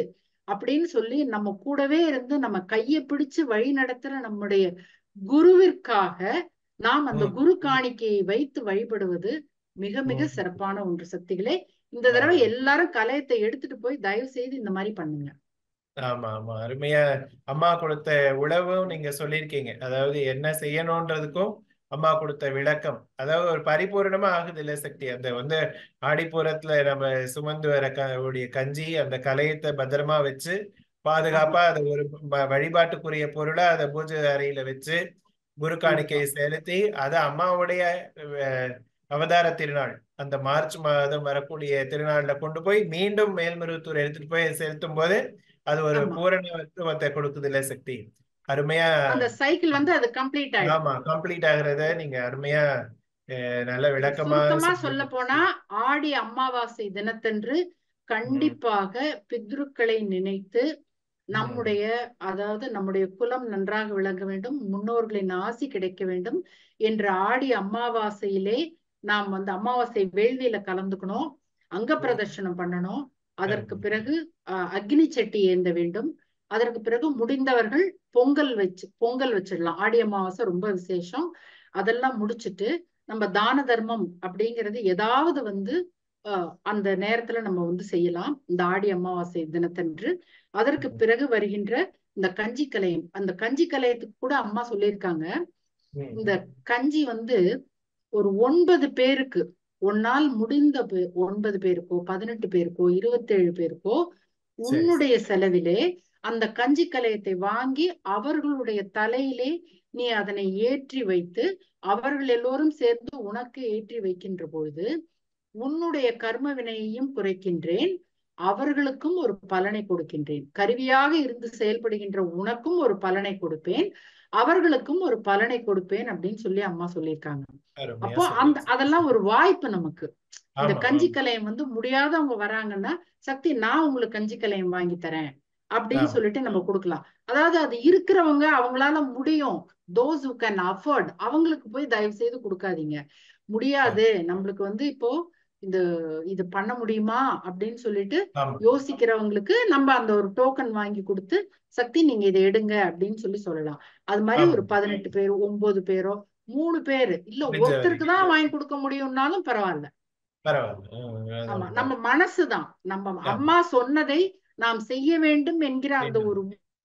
அப்படின்னு சொல்லி நம்ம கூடவே இருந்து நம்ம கையை பிடிச்சு வழி நடத்துற நம்முடைய குருவிற்காக நாம் அந்த ம். குரு காணிக்கையை வைத்து வழிபடுவது மிக மிக ம். சிறப்பான ஒன்று சக்திகளே இந்த தடவை ஆமா. எல்லாரும் கலையத்தை எடுத்துட்டு போய் தயவு செய்து இந்த மாதிரி பண்ணுங்க ஆமா ஆமா அருமையா அம்மா கொடுத்த உழவும் நீங்க சொல்லியிருக்கீங்க அதாவது என்ன செய்யணும்ன்றதுக்கும் அம்மா கொடுத்த விளக்கம் அதாவது ஒரு பரிபூரணமா ஆகுது இல்ல சக்தி அந்த வந்து ஆடிப்பூரத்துல நம்ம சுமந்து வர க உடைய கஞ்சி அந்த கலையத்தை பத்திரமா வச்சு பாதுகாப்பா அதை ஒரு வ- வழிபாட்டுக்குரிய பொருளா அதை பூஜை அறையில வச்சு குரு காணிக்கையை செலுத்தி அதை அம்மாவுடைய அஹ், அவதார திருநாள் அந்த மார்ச் மாதம் வரக்கூடிய திருநாள்ல கொண்டு போய் மீண்டும் மேல்மருவத்தூர் எடுத்துட்டு போய் செலுத்தும் போது அது ஒரு ஆமா. பூரணத்துவத்தை கொடுக்குது இல்ல சக்தி அருமையா அந்த சைக்கிள் வந்து அது கம்ப்ளீட் ஆயிடும் ஆமா கம்ப்ளீட் ஆகுறத நீங்க அருமையா அஹ், நல்ல விளக்கமா சுருக்கமா சொல்ல சொல்லிருக்கீங்க. போனா ஆடி அமாவாசை தினத்தன்று கண்டிப்பாக பித்ருக்களை நினைத்து நம்முடைய அதாவது நம்முடைய குலம் நன்றாக விளங்க வேண்டும் முன்னோர்களின் ஆசி கிடைக்க வேண்டும் என்ற ஆடி அமாவாசையிலே நாம் வந்து அமாவாசை வேள்வியில கலந்துக்கணும் அங்க பிரதர்ஷனம் பண்ணணும் அதற்கு ஆமா. பிறகு அஹ், அக்னி சட்டி ஏந்த வேண்டும் அதற்கு பிறகு முடிந்தவர்கள் பொங்கல் வச்சு பொங்கல் வச்சிடலாம் ஆடி அமாவாசை ரொம்ப விசேஷம் அதெல்லாம் முடிச்சிட்டு நம்ம தான தர்மம் அப்படிங்கிறது ஏதாவது வந்து அஹ், அந்த நேரத்துல நம்ம வந்து செய்யலாம் இந்த ஆடி அமாவாசை தினத்தன்று அதற்கு பிறகு வருகின்ற இந்த கஞ்சி கலையம் அந்த கஞ்சி கலையத்துக்கு கூட அம்மா சொல்லியிருக்காங்க ம். இந்த கஞ்சி வந்து ஒரு ஒன்பது பேருக்கு ஒன்னால் முடிந்த பே- ஒன்பது பேருக்கோ பதினெட்டு பேருக்கோ இருபத்தேழு பேருக்கோ உன்னுடைய செலவிலே அந்த கஞ்சி கலையத்தை வாங்கி அவர்களுடைய தலையிலே நீ அதனை ஏற்றி வைத்து அவர்கள் எல்லோரும் சேர்ந்து உனக்கு ஏற்றி வைக்கின்ற பொழுது உன்னுடைய கர்ம வினையையும் குறைக்கின்றேன் அவர்களுக்கும் ஒரு பலனை கொடுக்கின்றேன் கருவியாக இருந்து செயல்படுகின்ற உனக்கும் ஒரு பலனை கொடுப்பேன் அவர்களுக்கும் ஒரு பலனை கொடுப்பேன் அப்படின்னு சொல்லி அம்மா சொல்லியிருக்காங்க அருமையா அப்போ அந்த சொல்லிருக்கீங்க. அதெல்லாம் ஒரு வாய்ப்பு நமக்கு இந்த ஆமா, கஞ்சி ஆமா. கலையம் வந்து முடியாதவங்க வராங்கன்னா சக்தி நான் உங்களுக்கு கஞ்சி கலையம் வாங்கி தரேன் அப்படின்னு ஆமா. சொல்லிட்டு நம்ம கொடுக்கலாம் அதாவது அது இருக்கிறவங்க அவங்களால முடியும் தோஸ் who கேன் அஃபோர்ட் அவங்களுக்கு போய் தயவு செய்து கொடுக்காதீங்க முடியாது நம்மளுக்கு வந்து இப்போ இந்த இது பண்ண முடியுமா அப்படின்னு சொல்லிட்டு ஆமா. யோசிக்கிறவங்களுக்கு நம்ம அந்த ஒரு டோக்கன் வாங்கி கொடுத்து சக்தி நீங்க இதை எடுங்க அப்படின்னு சொல்லி சொல்லலாம் அது மாதிரி ஆமா. ஒரு பதினெட்டு பேர் ஒன்பது பேரோ மூணு பேரு இல்ல முடிஞ்ச ஒருத்தருக்கு வரைக்கும். தான் வாங்கி கொடுக்க முடியும்னாலும் பரவாயில்ல பரவாயில்ல ம், அது ஆமா ஒரு நம்ம மனசுதான் நம்ம ஆமா. அம்மா சொன்னதை நாம் செய்ய வேண்டும் என்கிற அந்த வேண்டும். ஒரு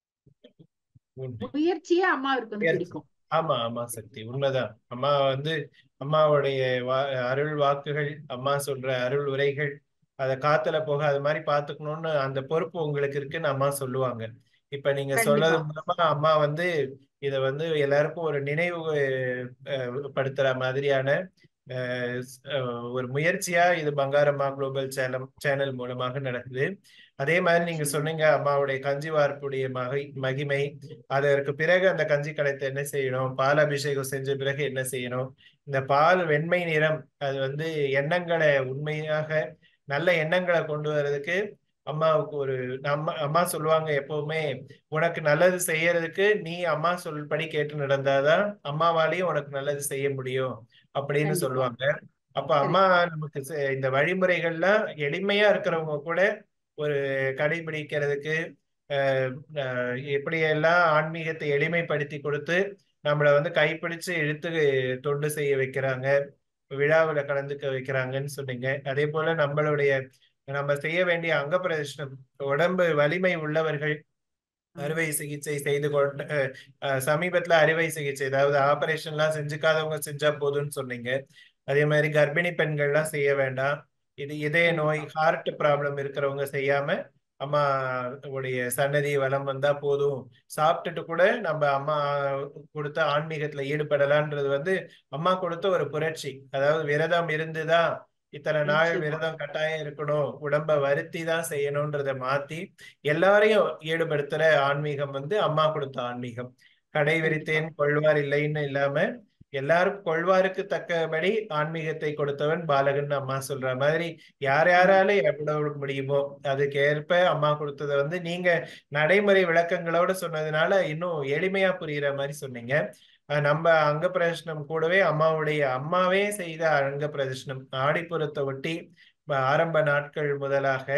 உண்மை. முயற்சியே அம்மாவிற்கு வந்து முயற்சி. பிடிக்கும் ஆமா ஆமா சக்தி உண்மைதான் அம்மா வந்து அம்மாவுடைய வா அருள் வாக்குகள் அம்மா சொல்ற அருள் உரைகள் அதை காத்துல போக அது மாதிரி பாத்துக்கணும்னு அந்த பொறுப்பு உங்களுக்கு இருக்குன்னு அம்மா சொல்லுவாங்க இப்ப நீங்க சொன்னது கண்டிப்பா மூலமா அம்மா வந்து இத வந்து எல்லாருக்கும் ஒரு நினைவு அஹ், படுத்துற மாதிரியான அஹ், அஹ், ஒரு முயற்சியா இது பங்காரம்மா குளோபல் சேனல் சேனல் மூலமாக நடக்குது அதே மாதிரி நீங்க சொன்னீங்க அம்மாவுடைய கஞ்சி வார்ப்புடைய மகை மகிமை அதற்கு பிறகு அந்த கஞ்சி கலைத்தை என்ன செய்யணும் பால் அபிஷேகம் செஞ்ச பிறகு என்ன செய்யணும் இந்த பால் வெண்மை நிறம் அது வந்து எண்ணங்களை உண்மையாக நல்ல எண்ணங்களை கொண்டு வர்றதுக்கு அம்மாவுக்கு ஒரு நம்ம அம்மா சொல்லுவாங்க எப்பவுமே உனக்கு நல்லது செய்யறதுக்கு நீ அம்மா சொல்படி கேட்டு நடந்தாதான் அம்மாவாலையும் உனக்கு நல்லது செய்ய முடியும் அப்படின்னு கண்டிப்பா சொல்லுவாங்க அப்ப அம்மா நமக்கு செ- இந்த வழிமுறைகள்லாம் எளிமையா இருக்கிறவங்க கூட ஒரு கடைபிடிக்கிறதுக்கு அஹ், அஹ், எப்படியெல்லாம் ஆன்மீகத்தை எளிமைப்படுத்தி கொடுத்து நம்மளை வந்து கைப்பிடிச்சு இழுத்து தொண்டு செய்ய வைக்கிறாங்க விழாவில் கலந்துக்க வைக்கிறாங்கன்னு சொன்னீங்க அதே போல நம்மளுடைய நம்ம செய்ய வேண்டிய அங்க பிரதர்ஷனம் உடம்பு வலிமை உள்ளவர்கள் அறுவை சிகிச்சை செய்து கொண்ட அஹ், அஹ், சமீபத்துல அறுவை சிகிச்சை அதாவது ஆபரேஷன்லாம் செஞ்சுக்காதவங்க செஞ்சா போதும்னு சொன்னீங்க அதே மாதிரி கர்ப்பிணி பெண்கள்லாம் செய்ய வேண்டாம் இது இதய நோய் ஹார்ட் ப்ராப்ளம் இருக்கிறவங்க செய்யாம அம்மா உடைய சன்னதி வலம் வந்தா போதும் சாப்பிட்டுட்டு கூட நம்ம அம்மா கொடுத்த ஆன்மீகத்துல ஈடுபடலான்றது வந்து அம்மா கொடுத்த ஒரு புரட்சி அதாவது விரதம் இருந்துதான் இத்தனை நாள் நிச்சயமா விரதம் கட்டாயம் இருக்கணும் உடம்ப வருத்தி தான் செய்யணும்ன்றத மாத்தி எல்லாரையும் ஈடுபடுத்துற ஆன்மீகம் வந்து அம்மா கொடுத்த ஆன்மீகம் கடை கண்டிப்பா விரித்தேன் கொள்வார் இல்லைன்னு இல்லாம எல்லாரும் கொள்வாருக்கு தக்கபடி ஆன்மீகத்தை கொடுத்தவன் பாலகன் அம்மா சொல்ற மாதிரி யார் ஆமா யாரால எவ்வளவு முடியுமோ அதுக்கு ஏற்ப அம்மா கொடுத்ததை வந்து நீங்க நடைமுறை விளக்கங்களோட சொன்னதுனால இன்னும் எளிமையா புரியுற மாதிரி சொன்னீங்க அஹ் நம்ம அங்க பிரதர்ஷனம் கூடவே அம்மாவுடைய அம்மாவே செய்த அங்க பிரதர்ஷனம் ஆடிப்புறத்தை ஒட்டி ப- ஆரம்ப நாட்கள் முதலாக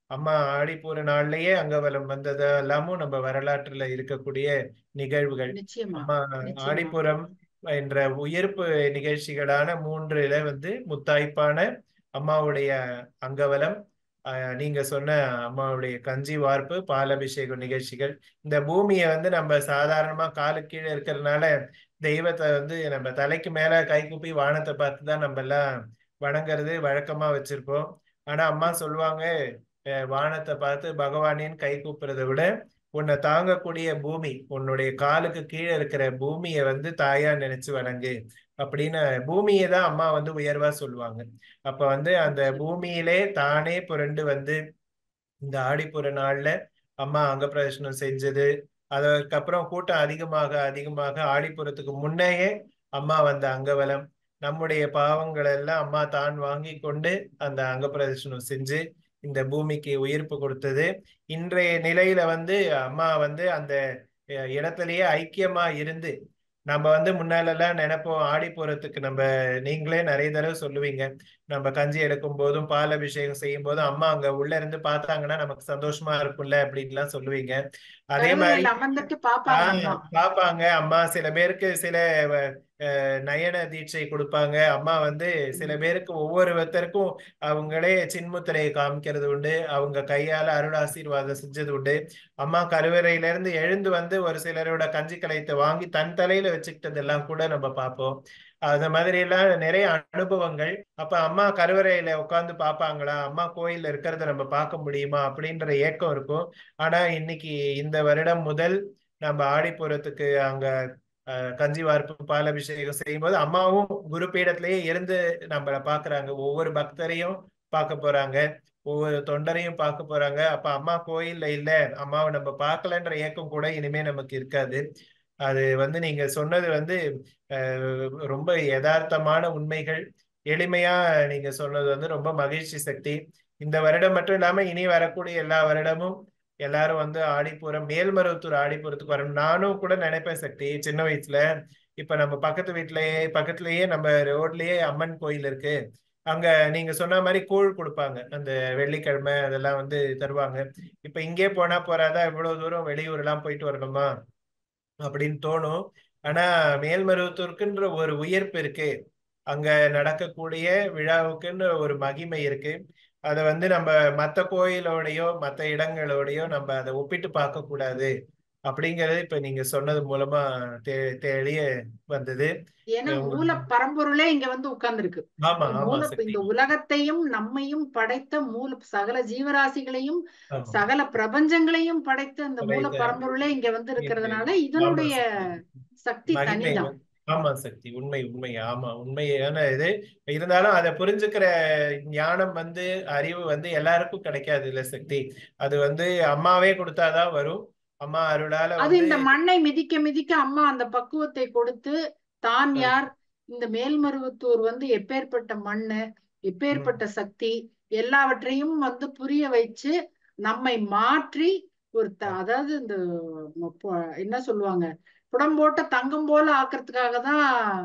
அம்மா ஆடிப்பூர நாள்லயே அங்கவலம் வந்தது எல்லாமும் நம்ம வரலாற்றுல இருக்கக்கூடிய நிகழ்வுகள் நிச்சயமா அம்மா நிச்சயமா ஆடிப்புறம் என்ற உயிர்ப்பு நிகழ்ச்சிகளான மூன்றுல வந்து முத்தாய்ப்பான அம்மாவுடைய அங்கவலம் ஆஹ் நீங்க சொன்ன அம்மாவுடைய கஞ்சி வார்ப்பு பாலபிஷேக நிகழ்ச்சிகள் இந்த பூமியை வந்து நம்ம சாதாரணமா காலு கீழே இருக்கிறதுனால தெய்வத்தை வந்து நம்ம தலைக்கு மேல கை கூப்பி வானத்தை பார்த்து தான் நம்ம எல்லாம் வணங்குறது வழக்கமா வச்சிருப்போம் ஆனா அம்மா சொல்லுவாங்க அஹ் வானத்தை பார்த்து பகவானின் கை கூப்புறதை விட உன்னை தாங்கக்கூடிய பூமி உன்னுடைய காலுக்கு கீழே இருக்கிற பூமியை வந்து தாயா நினைச்சு வணங்கு அப்படின்னு பூமியை தான் அம்மா வந்து உயர்வா சொல்லுவாங்க அப்ப வந்து அந்த நிச்சயம் பூமியிலே தானே புரண்டு வந்து இந்த ஆடிப்புற நாள்ல அம்மா அங்க பிரதர்ஷனம் செஞ்சது அதற்கப்புறம் கூட்டம் அதிகமாக அதிகமாக ஆடிப்புறத்துக்கு முன்னையே அம்மா வந்த அங்கவலம் நம்முடைய பாவங்கள் எல்லாம் அம்மா தான் வாங்கி கொண்டு அந்த அங்க பிரதர்ஷனம் செஞ்சு இந்த பூமிக்கு உயிர்ப்பு கொடுத்தது இன்றைய நிலையில வந்து அம்மா வந்து அந்த அஹ், இடத்திலேயே ஐக்கியமா இருந்து நம்ம வந்து முன்னாலெல்லாம் நினைப்போம் ஆடி போறதுக்கு நம்ம நீங்களே நிறைய தடவை சொல்லுவீங்க நம்ம கஞ்சி எடுக்கும் போதும் பால் அபிஷேகம் செய்யும் போதும் அம்மா அங்க உள்ள இருந்து பார்த்தாங்கன்னா நமக்கு சந்தோஷமா இருக்கும்ல அப்படின்லாம் சொல்லுவீங்க அதே மாதிரி கருவறையில அமர்ந்துட்டு பாப்பாங்க ஆஹ் அம்மா பாப்பாங்க அம்மா சில பேருக்கு சில அஹ், நயன தீட்சை கொடுப்பாங்க அம்மா வந்து சில ம். பேருக்கு ஒவ்வொருத்தருக்கும் அவங்களே சின்முத்திரையை காமிக்கிறது உண்டு அவங்க கையால அருள் ஆசீர்வாதம் செஞ்சது உண்டு அம்மா கருவறையில இருந்து எழுந்து வந்து ஒரு சிலரோட கஞ்சி கலையத்தை வாங்கி தன் தலையில வச்சுக்கிட்டதெல்லாம் கூட நம்ம பார்ப்போம் அந்த மாதிரி எல்லாம் நிறைய அனுபவங்கள் அப்ப அம்மா கருவறையில உட்கார்ந்து பார்ப்பாங்களா அம்மா கோயில்ல இருக்கிறத நம்ம பார்க்க முடியுமா அப்படின்ற ஏக்கம் இருக்கும் ஆனா இன்னைக்கு இந்த வருடம் முதல் நம்ம ஆடிப்புறத்துக்கு அங்க அஹ், கஞ்சி வார்ப்பு பால் அபிஷேகம் செய்யும்போது அம்மாவும் குரு பீடத்திலேயே இருந்து நம்மள பாக்குறாங்க ஒவ்வொரு பக்தரையும் பார்க்க போறாங்க ஒவ்வொரு தொண்டரையும் பார்க்க போறாங்க அப்ப அம்மா கோயில்ல இல்ல அம்மாவை நம்ம பார்க்கலன்ற ஏக்கம் கூட இனிமே நமக்கு இருக்காது அது வந்து நீங்க சொன்னது வந்து அஹ், ரொம்ப யதார்த்தமான உண்மைகள் எளிமையா நீங்க சொன்னது வந்து ரொம்ப மகிழ்ச்சி சக்தி இந்த வருடம் மட்டும் இல்லாம இனி வரக்கூடிய எல்லா வருடமும் எல்லாரும் வந்து ஆடிப்புறம் மேல்மருவத்தூர் ஆடிப்புறத்துக்கு வரணும் நானும் கூட நினைப்பேன் சக்தி சின்ன வயசுல இப்ப நம்ம பக்கத்து வீட்லயே பக்கத்துலயே நம்ம ரோட்லயே அம்மன் கோயில் இருக்கு அங்க நீங்க சொன்ன மாதிரி கூழ் கொடுப்பாங்க அந்த வெள்ளிக்கிழமை அதெல்லாம் வந்து தருவாங்க இப்ப இங்கே போனா போறாதா இவ்வளவு தூரம் வெளியூர் எல்லாம் போயிட்டு வரணுமா அப்படின்னு தோணும் ஆனா மேல்மருவத்தூருக்குன்ற ஒரு உயர்ப்பு இருக்கு அங்க நடக்கக்கூடிய விழாவுக்குன்னு ஒரு மகிமை இருக்கு அதை வந்து நம்ம மத்த கோயிலோடையோ மத்த இடங்களோடையோ நம்ம அதை ஒப்பிட்டு பார்க்க கூடாது அப்படிங்கறது இப்ப நீங்க சொன்னது மூலமா தெ தெளிய வந்தது ஏன்னா அஹ் மூல உங்களுக்கு- பரம்பொருளே இங்க வந்து உட்கார்ந்துருக்கு ஆமா ஆமா மூல சக்தி இந்த உலகத்தையும் நம்மையும் படைத்த மூல சகல ஜீவராசிகளையும் ஆமா சகல பிரபஞ்சங்களையும் படைத்த அந்த மூல படைத்த பரம்பொருளே இங்க வந்து இருக்கு. இருக்கிறதுனால ஆமா இதனுடைய சக்தி சக்தி மகிமை தனிதான் வந்து- ஆமா சக்தி உண்மை உண்மை ஆமா உண்மையான இது இருந்தாலும் அதை புரிஞ்சுக்கிற ஞானம் வந்து அறிவு வந்து எல்லாருக்கும் கிடைக்காது இல்ல சக்தி அது வந்து அம்மாவே கொடுத்தாதான் வரும் அம்மா அருளால அது வந்து இந்த மண்ணை மிதிக்க மிதிக்க அம்மா அந்த பக்குவத்தை கொடுத்து தான் அஹ், யார் இந்த மேல்மருவத்தூர் வந்து எப்பேற்பட்ட மண்ணு எப்பேற்பட்ட உம், சக்தி எல்லாவற்றையும் வந்து புரிய வச்சு நம்மை மாற்றி ஒரு த- அஹ், அதாவது இந்த ம- பொ- என்ன சொல்லுவாங்க புடம்போட்ட தங்கம் போல ஆக்குறதுக்காக தான்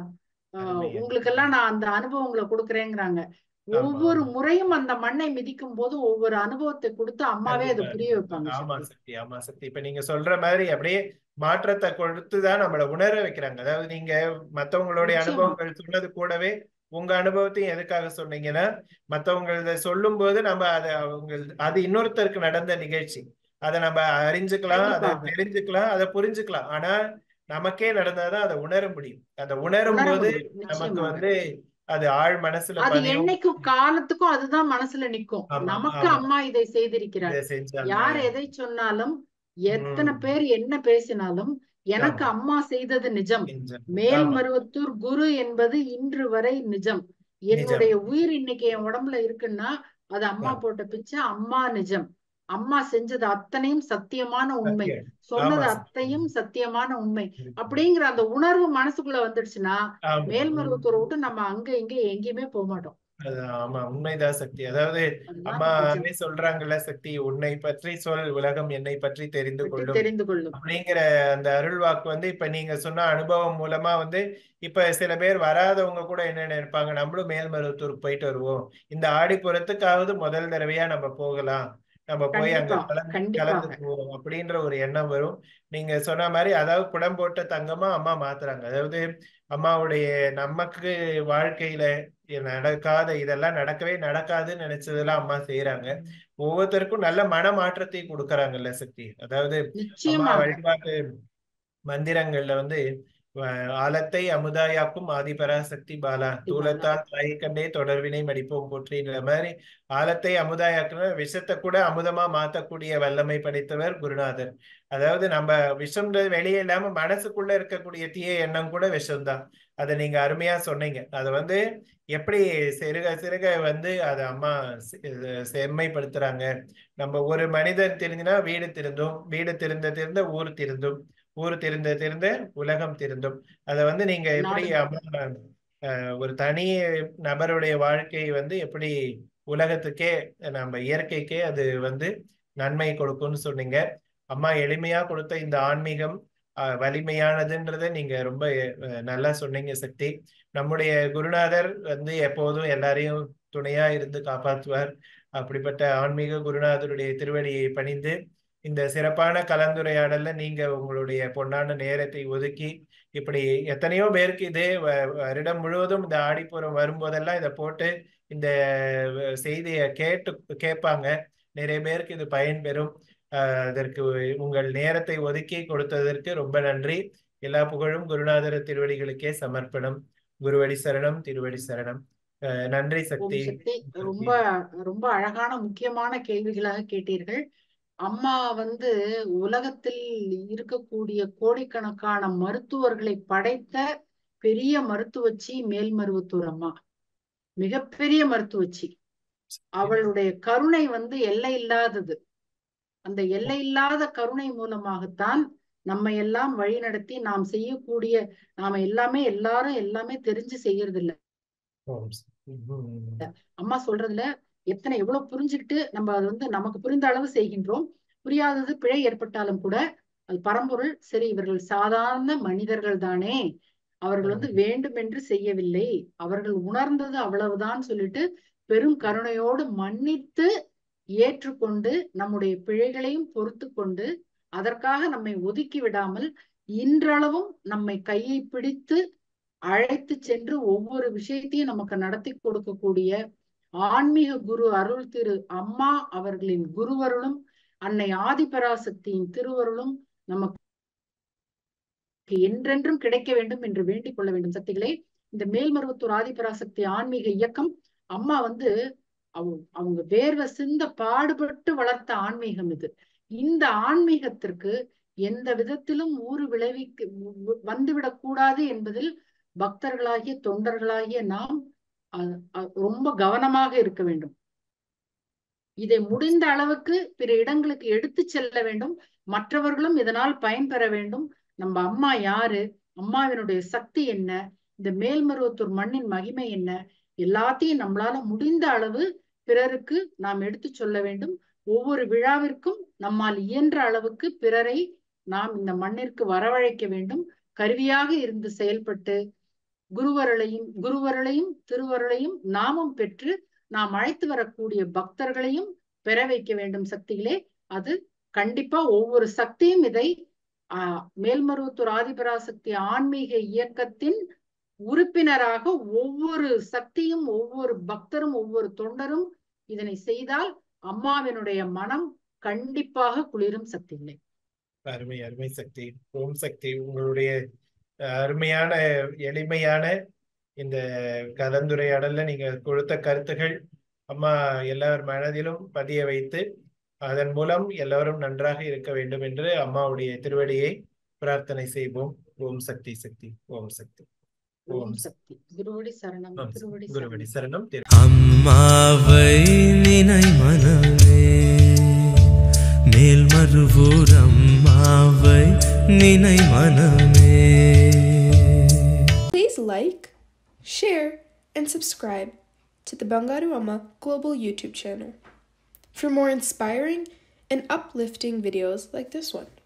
அருமை அருமை உங்களுக்கெல்லாம் நான் அந்த அனுபவங்களை கொடுக்குறேங்கிறாங்க ஆமா ஒவ்வொரு ஆமா முறையும் அந்த மண்ணை மிதிக்கும் போது ஒவ்வொரு அனுபவத்தை கொடுத்து அம்மாவே அதை கண்டிப்பா புரிய கண்டிப்பா வைப்பாங்க ஆமா சக்தி சக்தி ஆமா சக்தி இப்ப நீங்க சொல்ற மாதிரி அப்படியே மாற்றத்தை கொடுத்துதான் நம்மள உணர வைக்கிறாங்க அதாவது நீங்க மத்தவங்களுடைய நிச்சயமா அனுபவங்கள் சொன்னது கூடவே உங்க அனுபவத்தையும் எதுக்காக சொன்னீங்கன்னா மத்தவங்க இதை சொல்லும் போது நம்ம அதை அவங்க அது இன்னொருத்தருக்கு நடந்த நிகழ்ச்சி அதை நம்ம அறிஞ்சுக்கலாம் அதை கண்டிப்பாக தெரிஞ்சுக்கலாம் அதை புரிஞ்சுக்கலாம் ஆனா நமக்கே நடந்தாதான் அதை உணர முடியும் அதை உணரும் உணர போது முடியும் நமக்கு நிச்சயமாக வந்து அது ஆழ் மனசுல அது பதியும் என்னைக்கும் காலத்துக்கும் அதுதான் மனசுல நிக்கும் ஆமா நமக்கு ஆமா அம்மா இதை செய்திருக்கிறார் இதை செஞ்சாங்க யார் எதை சொன்னாலும் எத்தனை உம் பேர் என்ன பேசினாலும் எனக்கு ஆமா அம்மா செய்தது நிஜம் செஞ்சாங்க ஆமா மேல்மருவத்தூர் குரு என்பது இன்று வரை நிஜம் நிஜம் என்னுடைய உயிர் இன்னைக்கு என் உடம்புல இருக்குன்னா அது அம்மா ஆ, போட்ட பிச்சை அம்மா நிஜம் அம்மா செஞ்சது அத்தனையும் சத்தியமான உண்மை சத்தியம் சொன்னது ஆமா சக்தி அத்தையும் சத்தியமான உண்மை இருக்கு. அப்படிங்கிற அந்த உணர்வு மனசுக்குள்ள வந்துடுச்சுன்னா ஆமா உம். மேல்மருவத்தூரை விட்டு நம்ம அங்க இங்க எங்கேயுமே போக மாட்டோம் அது ஆமா உண்மைதான் சக்தி அதாவது அதுதான் நிஜம் அம்மாவே சொல்றாங்கல்ல சக்தி உன்னை பற்றி சொல் உலகம் என்னை பற்றி தெரிந்து பற்றி கொள்ளும் தெரிந்து கொள்ளும் அப்படிங்கிற அந்த அருள் வாக்கு வந்து இப்ப நீங்க சொன்ன அனுபவம் மூலமா வந்து இப்ப சில பேர் வராதவங்க கூட என்ன நினைப்பாங்க நம்மளும் மேல்மருவத்தூருக்கு போயிட்டு வருவோம் இந்த ஆடிப்புறத்துக்காவது முதல் தடவையா நம்ம போகலாம் நம்ம போய் அங்க கண்டிப்பா கலந்து கண்டிப்பாக கலந்துக்குவோம் அப்படின்ற ஒரு எண்ணம் வரும் நீங்க சொன்ன மாதிரி அதாவது குடம் போட்ட தங்கமா அம்மா மாத்துறாங்க அதாவது அம்மாவுடைய நமக்கு வாழ்க்கையில நடக்காத இதெல்லாம் நடக்கவே நடக்காதுன்னு நினைச்சதெல்லாம் அம்மா செய்யறாங்க ஒவ்வொருத்தருக்கும் நல்ல மன மாற்றத்தை கொடுக்கறாங்கல்ல சக்தி அதாவது அம்மா நிச்சயமாக வழிபாட்டு மந்திரங்கள்ல வந்து அஹ், ஆலத்தை அமுதாயாக்கும் ஆதிபராசக்தி பாலா சக்தி பாலா தூலத்தால் தாயை கண்டே தொடர்வினை மடிப்போம் போற்றின்ற மாதிரி ஆலத்தை அமுதாயாக்குன விஷத்தை கூட அமுதமா மாத்தக்கூடிய வல்லமை படைத்தவர் குருநாதர் அதாவது நம்ம விஷம்ன்றது வெளியே இல்லாம மனசுக்குள்ள இருக்கக்கூடிய தீய எண்ணம் கூட விஷம்தான் அதை நீங்க அருமையா சொன்னீங்க அதை வந்து எப்படி சிறுக சிறுக வந்து அதை அம்மா செ- செம்மைப்படுத்துறாங்க நம்ம ஒரு மனிதன் திருந்தினா வீடு திருந்தும் வீடு திருந்த திருந்த ஊர் திருந்தும் ஊர் திருந்த திருந்த உலகம் திருந்தும் அதை வந்து நீங்க எப்படி நாடு அம்மா அஹ், ஒரு தனி நபருடைய வாழ்க்கை வந்து எப்படி உலகத்துக்கே நம்ம இயற்கைக்கே அது வந்து நன்மை கொடுக்கும்னு சொன்னீங்க அம்மா எளிமையா கொடுத்த இந்த ஆன்மீகம் அஹ், வலிமையானதுன்றதை நீங்க ரொம்ப அஹ், நல்லா சொன்னீங்க சக்தி நம்முடைய குருநாதர் வந்து எப்போதும் எல்லாரையும் துணையா இருந்து காப்பாற்றுவார் அப்படிப்பட்ட ஆன்மீக குருநாதருடைய திருவடியை பணிந்து இந்த சிறப்பான கலந்துரையாடல்ல நீங்க உங்களுடைய பொன்னான நேரத்தை ஒதுக்கி இப்படி எத்தனையோ பேருக்கு இதே வ- வருடம் முழுவதும் இந்த ஆடிப்பூரம் வரும்போதெல்லாம் இதை போட்டு இந்த செய்தியை கேட்டு கேட்பாங்க நிறைய பேருக்கு இது பயன்பெறும் ஆஹ் அதற்கு உங்கள் நேரத்தை ஒதுக்கி கொடுத்ததற்கு ரொம்ப நன்றி எல்லா புகழும் குருநாதர் திருவடிகளுக்கே சமர்ப்பணம் குருவடி சரணம் திருவடி சரணம் ஆஹ் நன்றி ஓம் சக்தி சக்தி ரொம்ப ரொம்ப அழகான முக்கியமான கேள்விகளாக கேட்டீர்கள் அம்மா வந்து உலகத்தில் இருக்கக்கூடிய கோடிக்கணக்கான மருத்துவர்களை படைத்த பெரிய மருத்துவச்சி மேல்மருவத்தூர் அம்மா மிகப்பெரிய மருத்துவச்சி அவளுடைய கருணை வந்து எல்லை இல்லாதது அந்த எல்லை இல்லாத கருணை மூலமாகத்தான் நம்ம எல்லாம் வழிநடத்தி நாம் செய்யக்கூடிய நாம எல்லாமே எல்லாரும் எல்லாமே தெரிஞ்சு செய்யறது இல்ல ஓம் சக்தி. உம். அம்மா சொல்றதுல எத்தனை எவ்வளவு புரிஞ்சுக்கிட்டு நம்ம அது வந்து நமக்கு புரிந்த அளவு செய்கின்றோம் புரியாதது பிழை ஏற்பட்டாலும் கூட அது பரம்பொருள் சரி இவர்கள் சாதாரண மனிதர்கள் தானே அவர்கள் வந்து வேண்டுமென்று செய்யவில்லை அவர்கள் உணர்ந்தது அவ்வளவுதான் சொல்லிட்டு பெரும் கருணையோடு மன்னித்து ஏற்றுக்கொண்டு நம்முடைய பிழைகளையும் பொறுத்து கொண்டு அதற்காக நம்மை ஒதுக்கி விடாமல் இன்றளவும் நம்மை கையை பிடித்து அழைத்து சென்று ஒவ்வொரு விஷயத்தையும் நமக்கு நடத்தி கொடுக்கக்கூடிய ஆன்மீக குரு அருள் திரு அம்மா அவர்களின் குருவருளும் அன்னை ஆதிபராசக்தியின் திருவருளும் நமக்கு என்றென்றும் கிடைக்க வேண்டும் என்று வேண்டிக் கொள்ள வேண்டும் சக்திகளே இந்த மேல்மருவத்தூர் ஆதிபராசக்தி ஆன்மீக இயக்கம் அம்மா வந்து அவங்க அவங்க வேர்வை சிந்த பாடுபட்டு வளர்த்த ஆன்மீகம் இது இந்த ஆன்மீகத்திற்கு எந்த விதத்திலும் ஊறு விளைவிக்க வந்துவிடக் கூடாது என்பதில் பக்தர்களாகிய தொண்டர்களாகிய நாம் அ- அ- ரொம்ப கவனமாக இருக்க வேண்டும் இதை முடிந்த அளவுக்கு பிற இடங்களுக்கு எடுத்து செல்ல வேண்டும் மற்றவர்களும் இதனால் பயன்பெற வேண்டும் நம்ம அம்மா யாரு அம்மாவினுடைய சக்தி என்ன இந்த மேல்மருவத்தூர் மண்ணின் மகிமை என்ன எல்லாத்தையும் நம்மளால முடிந்த அளவு பிறருக்கு நாம் எடுத்து சொல்ல வேண்டும் ஒவ்வொரு விழாவிற்கும் நம்மால் இயன்ற அளவுக்கு பிறரை நாம் இந்த மண்ணிற்கு வரவழைக்க வேண்டும் கருவியாக இருந்து செயல்பட்டு குருவருளையும் குருவருளையும் திருவருளையும் நாமும் பெற்று நாம் அழைத்து வரக்கூடிய பக்தர்களையும் பெற வைக்க வேண்டும் சக்திகளே அது கண்டிப்பா ஒவ்வொரு சக்தியும் இதை ஆஹ் மேல்மருவத்தூர் ஆதிபராசக்தி ஆன்மீக இயக்கத்தின் உறுப்பினராக ஒவ்வொரு சக்தியும் ஒவ்வொரு பக்தரும் ஒவ்வொரு தொண்டரும் இதனை செய்தால் அம்மாவினுடைய மனம் கண்டிப்பாக குளிரும் சக்திகளே அருமை அருமை சக்தி ஓம் சக்தி உங்களுடைய அஹ், அருமையான எளிமையான இந்த கலந்துரையாடல்ல நீங்க கொடுத்த கருத்துகள் அம்மா எல்லார் மனதிலும் பதிய வைத்து அதன் மூலம் எல்லாரும் நன்றாக இருக்க வேண்டும் என்று அம்மாவுடைய திருவடியை பிரார்த்தனை செய்வோம் ஓம் சக்தி சக்தி ஓம் சக்தி ஓம் சக்தி குருவடி சரணம் ஓம் திருவடி சக்தி. குருவடி சரணம் சரணம் திரு அம்மாவை நினை மனமே மேல்மருவூர் அம்மாவை நினை மனமே Please like, share, and subscribe to the Bangaru Amma Global YouTube channel for more inspiring and uplifting videos like this one.